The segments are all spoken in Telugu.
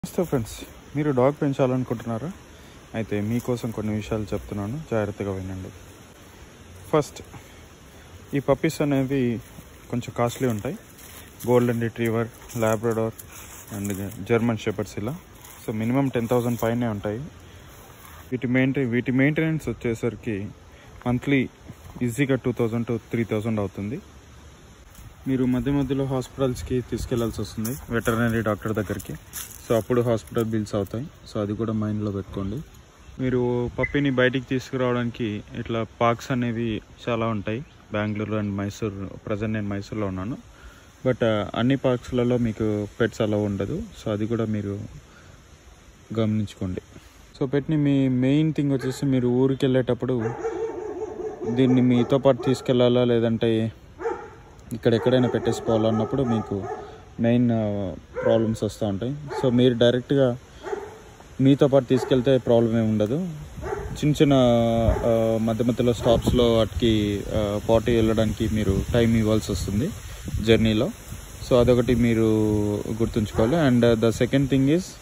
నమస్తే ఫ్రెండ్స్ మీరు డాగ్ పెంచాలనుకుంటున్నారా అయితే మీకోసం కొన్ని విషయాలు చెప్తున్నాను జాగ్రత్తగా వినండి ఫస్ట్ ఈ పప్పీస్ అనేవి కొంచెం కాస్ట్లీ ఉంటాయి golden retriever Labrador and German shepherds ఇలా సో మినిమం టెన్ థౌజండ్ పైనే ఉంటాయి వీటి మెయింటైన్ వీటి మెయింటెనెన్స్ వచ్చేసరికి మంత్లీ ఈజీగా two thousand to three thousand అవుతుంది మీరు మధ్య మధ్యలో హాస్పిటల్స్కి తీసుకెళ్లాల్సి వస్తుంది వెటర్నరీ డాక్టర్ దగ్గరికి సో అప్పుడు హాస్పిటల్ బిల్స్ అవుతాయి సో అది కూడా మైండ్లో పెట్టుకోండి మీరు పప్పిని బయటికి తీసుకురావడానికి ఇట్లా పార్క్స్ అనేవి చాలా ఉంటాయి బెంగళూరు అండ్ మైసూర్ ప్రజెంట్ నేను మైసూర్లో ఉన్నాను బట్ అన్ని పార్క్స్లలో మీకు పెట్స్ అలా ఉండదు సో అది కూడా మీరు గమనించుకోండి సో పెట్ని మీ మెయిన్ థింగ్ వచ్చేసి మీరు ఊరికి వెళ్ళేటప్పుడు దీన్ని మీతో పాటు తీసుకెళ్లాలా లేదంటే ఇక్కడ ఎక్కడైనా పెట్టేసుకోవాలన్నప్పుడు మీకు మెయిన్ ప్రాబ్లమ్స్ వస్తూ ఉంటాయి సో మీరు డైరెక్ట్గా మీతో పాటు తీసుకెళ్తే ప్రాబ్లం ఏమి ఉండదు చిన్న చిన్న ఆ, మధ్య మధ్యలో స్టాప్స్లో వాటికి పార్టీ వెళ్ళడానికి మీరు టైం ఇవ్వాల్సి వస్తుంది జర్నీలో సో అదొకటి మీరు గుర్తుంచుకోవాలి and the second thing is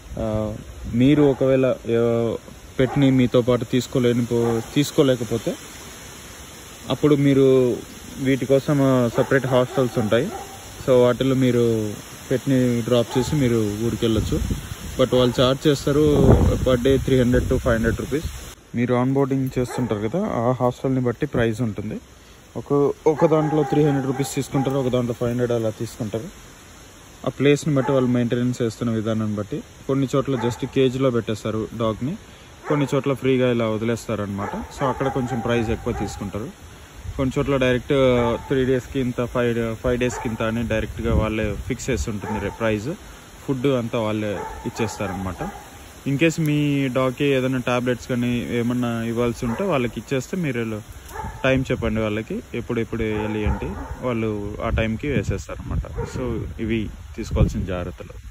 మీరు ఒకవేళ పెట్ని మీతో పాటు తీసుకోలేని పో- తీసుకోలేకపోతే అప్పుడు మీరు వీటి కోసం సపరేట్ హాస్టల్స్ ఉంటాయి సో వాటిలో మీరు పెట్ని డ్రాప్ చేసి మీరు ఊరికి వెళ్ళొచ్చు బట్ వాళ్ళు ఛార్జ్ చేస్తారు per day three hundred to five hundred rupees మీరు ఆన్ బోర్డింగ్ చేస్తుంటారు కదా ఆ హాస్టల్ని బట్టి ప్రైస్ ఉంటుంది ఒక ఒక దాంట్లో త్రీ హండ్రెడ్ రూపీస్ తీసుకుంటారు ఒక దాంట్లో ఫైవ్ హండ్రెడ్ అలా తీసుకుంటారు ఆ ప్లేస్ని బట్టి వాళ్ళు మెయింటెనెన్స్ చేస్తున్న విధానాన్ని బట్టి కొన్ని చోట్ల జస్ట్ కేజీలో పెట్టేస్తారు డాగ్ని కొన్ని చోట్ల ఫ్రీగా ఇలా వదిలేస్తారు అనమాట సో అక్కడ కొంచెం ప్రైస్ ఎక్కువ తీసుకుంటారు కొన్ని చోట్ల డైరెక్ట్ త్రీ డేస్కి ఇంత ఫైవ్ ఫైవ్ డేస్కి ఇంత అని డైరెక్ట్గా వాళ్ళే ఫిక్స్ చేసి ఉంటుంది ప్రైస్ ఫుడ్ అంతా వాళ్ళే ఇచ్చేస్తారనమాట ఇన్ కేస్ మీ డాగ్కి ఏదైనా టాబ్లెట్స్ కానీ ఏమన్నా ఇవ్వాల్సి ఉంటే వాళ్ళకి ఇచ్చేస్తే మీరు టైం చెప్పండి వాళ్ళకి ఎప్పుడు ఎప్పుడు వెళ్ళి ఏంటి వాళ్ళు ఆ టైంకి వేసేస్తారనమాట సో ఇవి తీసుకోవాల్సిన జాగ్రత్తలు